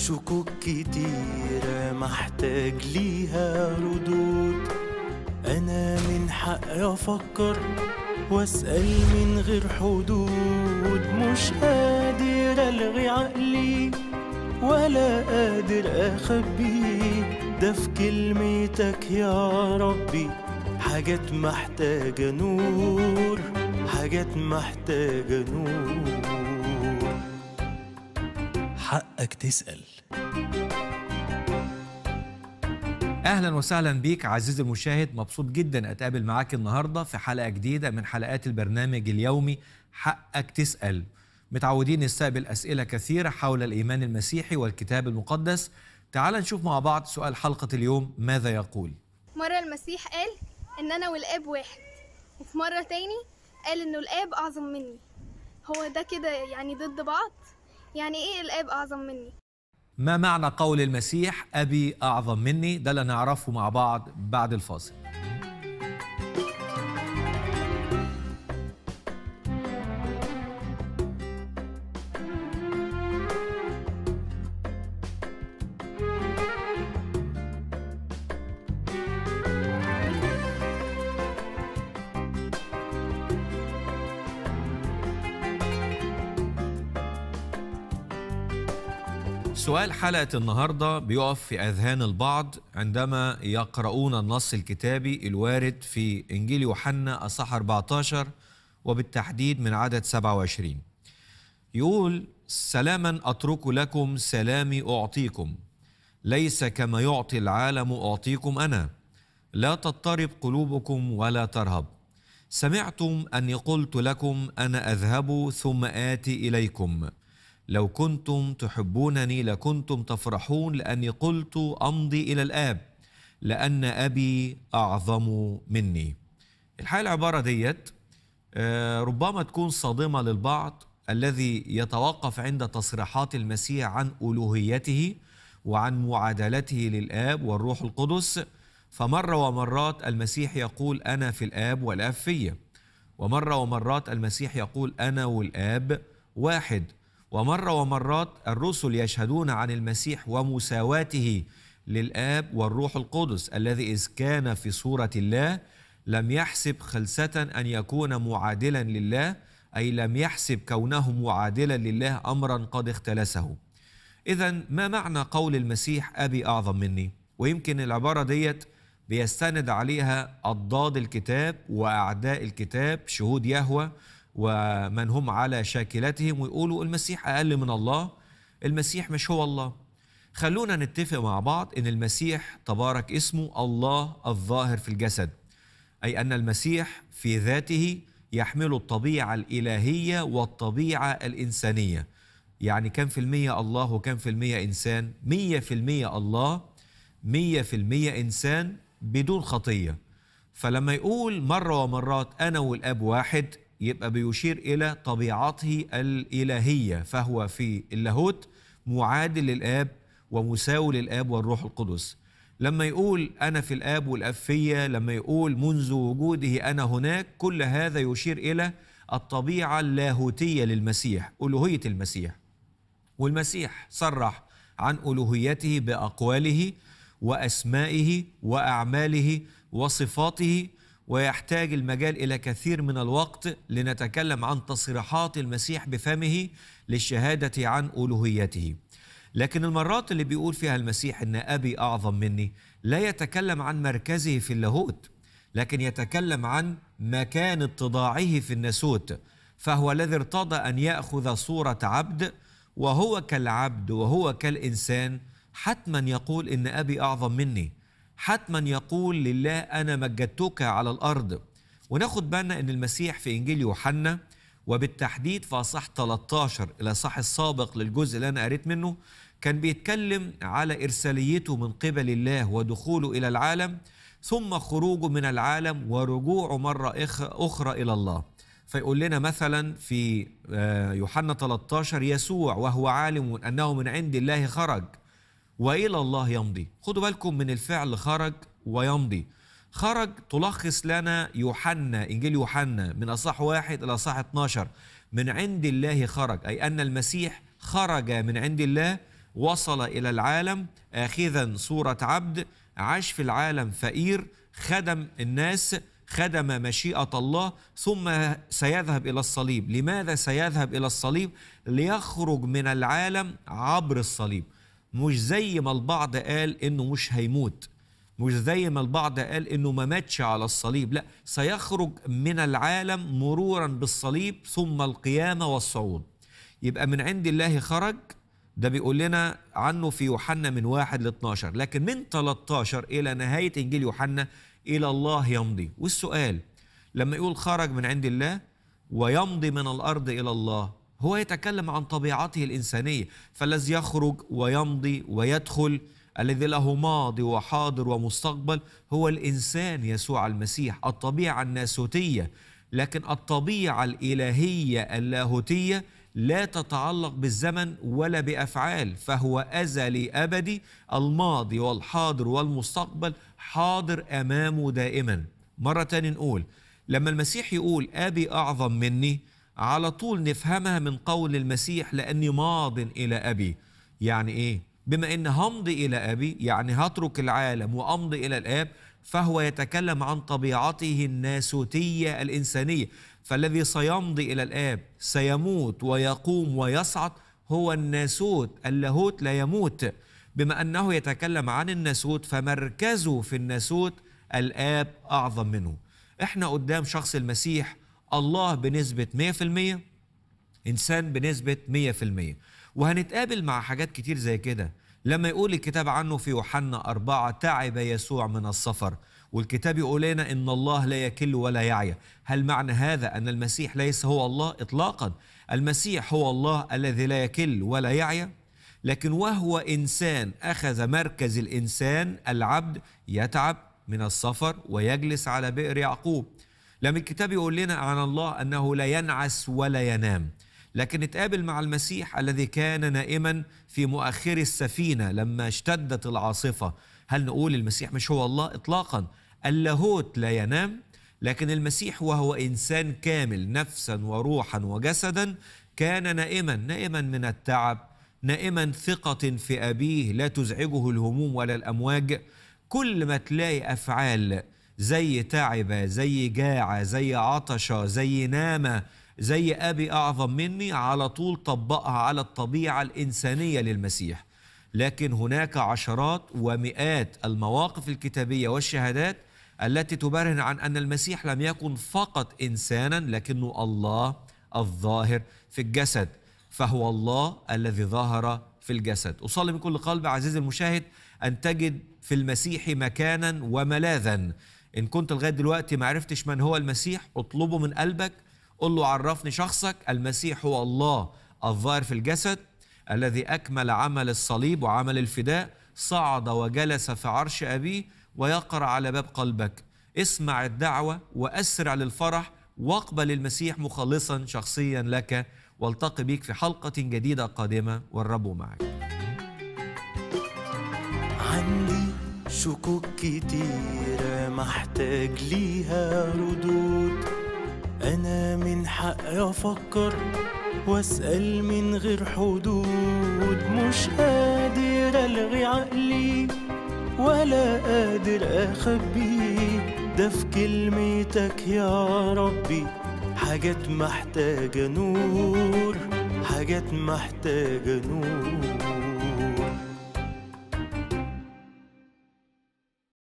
شكوك كتيرة محتاج ليها ردود أنا من حقي أفكر وأسأل من غير حدود مش قادر ألغي عقلي ولا قادر أخبيه ده في كلمتك يا ربي حاجات محتاجة نور حاجات محتاجة نور حقك تسأل اهلا وسهلا بيك عزيزي المشاهد مبسوط جدا اتقابل معاك النهارده في حلقه جديده من حلقات البرنامج اليومي حقك تسال متعودين نستقبل اسئله كثيره حول الايمان المسيحي والكتاب المقدس تعال نشوف مع بعض سؤال حلقه اليوم ماذا يقول مرة المسيح قال إن أنا والآب واحد وفي مرة تاني قال إنه الآب أعظم مني هو ده كده يعني ضد بعض يعني إيه الآب أعظم مني ما معنى قول المسيح ابي اعظم مني ده اللي نعرفه مع بعض بعد الفاصل سؤال حلقة النهاردة بيقف في أذهان البعض عندما يقرؤون النص الكتابي الوارد في إنجيل يوحنا أصح 14 وبالتحديد من عدد 27 يقول سلاما أترك لكم سلامي أعطيكم ليس كما يعطي العالم أعطيكم أنا لا تضطرب قلوبكم ولا ترهب سمعتم أني قلت لكم أنا أذهب ثم آتي إليكم لو كنتم تحبونني لكنتم تفرحون لاني قلت امضي الى الاب لان ابي اعظم مني الحقيقه العباره ديت آه، ربما تكون صادمه للبعض الذي يتوقف عند تصريحات المسيح عن الوهيته وعن معادلته للاب والروح القدس فمره ومرات المسيح يقول انا في الاب والاب فيا ومره ومرات المسيح يقول انا والاب واحد ومرة ومرات الرسل يشهدون عن المسيح ومساواته للآب والروح القدس الذي إذ كان في صورة الله لم يحسب خلسة أن يكون معادلا لله أي لم يحسب كونه معادلا لله أمرا قد اختلسه إذا ما معنى قول المسيح أبي أعظم مني ويمكن العبارة ديت بيستند عليها أضداد الكتاب وأعداء الكتاب شهود يهوه ومن هم على شاكلتهم ويقولوا المسيح أقل من الله المسيح مش هو الله خلونا نتفق مع بعض أن المسيح تبارك اسمه الله الظاهر في الجسد أي أن المسيح في ذاته يحمل الطبيعة الإلهية والطبيعة الإنسانية يعني كم في المية الله وكم في المية إنسان مية في المية الله مية في المية إنسان بدون خطية فلما يقول مرة ومرات أنا والأب واحد يبقى بيشير إلى طبيعته الإلهية فهو في اللاهوت معادل للآب ومساوي للآب والروح القدس لما يقول أنا في الآب والآب فيا لما يقول منذ وجوده أنا هناك كل هذا يشير إلى الطبيعة اللاهوتية للمسيح ألوهية المسيح والمسيح صرح عن ألوهيته بأقواله وأسمائه وأعماله وصفاته ويحتاج المجال الى كثير من الوقت لنتكلم عن تصريحات المسيح بفمه للشهاده عن الوهيته. لكن المرات اللي بيقول فيها المسيح ان ابي اعظم مني لا يتكلم عن مركزه في اللاهوت لكن يتكلم عن مكان اتضاعه في الناسوت فهو الذي ارتضى ان ياخذ صوره عبد وهو كالعبد وهو كالانسان حتما يقول ان ابي اعظم مني. حتما يقول لله انا مجدتك على الارض وناخد بالنا ان المسيح في انجيل يوحنا وبالتحديد في اصح 13 الاصح السابق للجزء اللي انا قريت منه كان بيتكلم على ارساليته من قبل الله ودخوله الى العالم ثم خروجه من العالم ورجوعه مره اخرى الى الله فيقول لنا مثلا في يوحنا 13 يسوع وهو عالم انه من عند الله خرج والى الله يمضي خدوا بالكم من الفعل خرج ويمضي خرج تلخص لنا يوحنا انجيل يوحنا من اصح واحد الى اصح 12 من عند الله خرج اي ان المسيح خرج من عند الله وصل إلى العالم آخذا صورة عبد عاش في العالم فقير خدم الناس خدم مشيئة الله ثم سيذهب إلى الصليب لماذا سيذهب إلى الصليب ليخرج من العالم عبر الصليب مش زي ما البعض قال إنه مش هيموت مش زي ما البعض قال انه ما ماتش على الصليب لا سيخرج من العالم مرورا بالصليب ثم القيامه والصعود يبقى من عند الله خرج ده بيقول لنا عنه في يوحنا من واحد ل 12 لكن من 13 الى نهايه انجيل يوحنا الى الله يمضي والسؤال لما يقول خرج من عند الله ويمضي من الارض الى الله هو يتكلم عن طبيعته الانسانيه فالذي يخرج ويمضي ويدخل الذي له ماضي وحاضر ومستقبل هو الانسان يسوع المسيح الطبيعه الناسوتيه لكن الطبيعه الالهيه اللاهوتيه لا تتعلق بالزمن ولا بافعال فهو ازلي ابدي الماضي والحاضر والمستقبل حاضر امامه دائما مره تاني نقول لما المسيح يقول ابي اعظم مني على طول نفهمها من قول المسيح لاني ماض الى ابي يعني ايه بما ان همضي الى ابي يعني هترك العالم وامضي الى الاب فهو يتكلم عن طبيعته الناسوتيه الانسانيه فالذي سيمضي الى الاب سيموت ويقوم ويصعد هو الناسوت اللاهوت لا يموت بما انه يتكلم عن الناسوت فمركزه في الناسوت الاب اعظم منه احنا قدام شخص المسيح الله بنسبه 100% انسان بنسبه 100% وهنتقابل مع حاجات كتير زي كده لما يقول الكتاب عنه في يوحنا أربعة تعب يسوع من السفر والكتاب يقول لنا إن الله لا يكل ولا يعيا هل معنى هذا أن المسيح ليس هو الله إطلاقا المسيح هو الله الذي لا يكل ولا يعيا لكن وهو إنسان أخذ مركز الإنسان العبد يتعب من السفر ويجلس على بئر يعقوب لما الكتاب يقول لنا عن الله أنه لا ينعس ولا ينام لكن نتقابل مع المسيح الذي كان نائما في مؤخر السفينة لما اشتدت العاصفة هل نقول المسيح مش هو الله إطلاقا اللاهوت لا ينام لكن المسيح وهو إنسان كامل نفسا وروحا وجسدا كان نائما نائما من التعب نائما ثقة في أبيه لا تزعجه الهموم ولا الأمواج كل ما تلاقي أفعال زي تعب زي جاع زي عطش زي نام زي أبي أعظم مني على طول طبقها على الطبيعة الإنسانية للمسيح لكن هناك عشرات ومئات المواقف الكتابية والشهادات التي تبرهن عن أن المسيح لم يكن فقط إنسانا لكنه الله الظاهر في الجسد فهو الله الذي ظهر في الجسد أصلي من كل قلب عزيزي المشاهد أن تجد في المسيح مكانا وملاذا إن كنت لغاية دلوقتي ما عرفتش من هو المسيح اطلبه من قلبك قل له عرفني شخصك المسيح هو الله الظاهر في الجسد الذي أكمل عمل الصليب وعمل الفداء صعد وجلس في عرش أبيه ويقرأ على باب قلبك اسمع الدعوة وأسرع للفرح واقبل المسيح مخلصا شخصيا لك والتقي بك في حلقة جديدة قادمة والرب معك عندي شكوك كتيرة محتاج ليها ردود أنا من حقي أفكر وأسأل من غير حدود مش قادر ألغي عقلي ولا قادر أخبيه ده في كلمتك يا ربي حاجات محتاجة نور حاجات محتاجة نور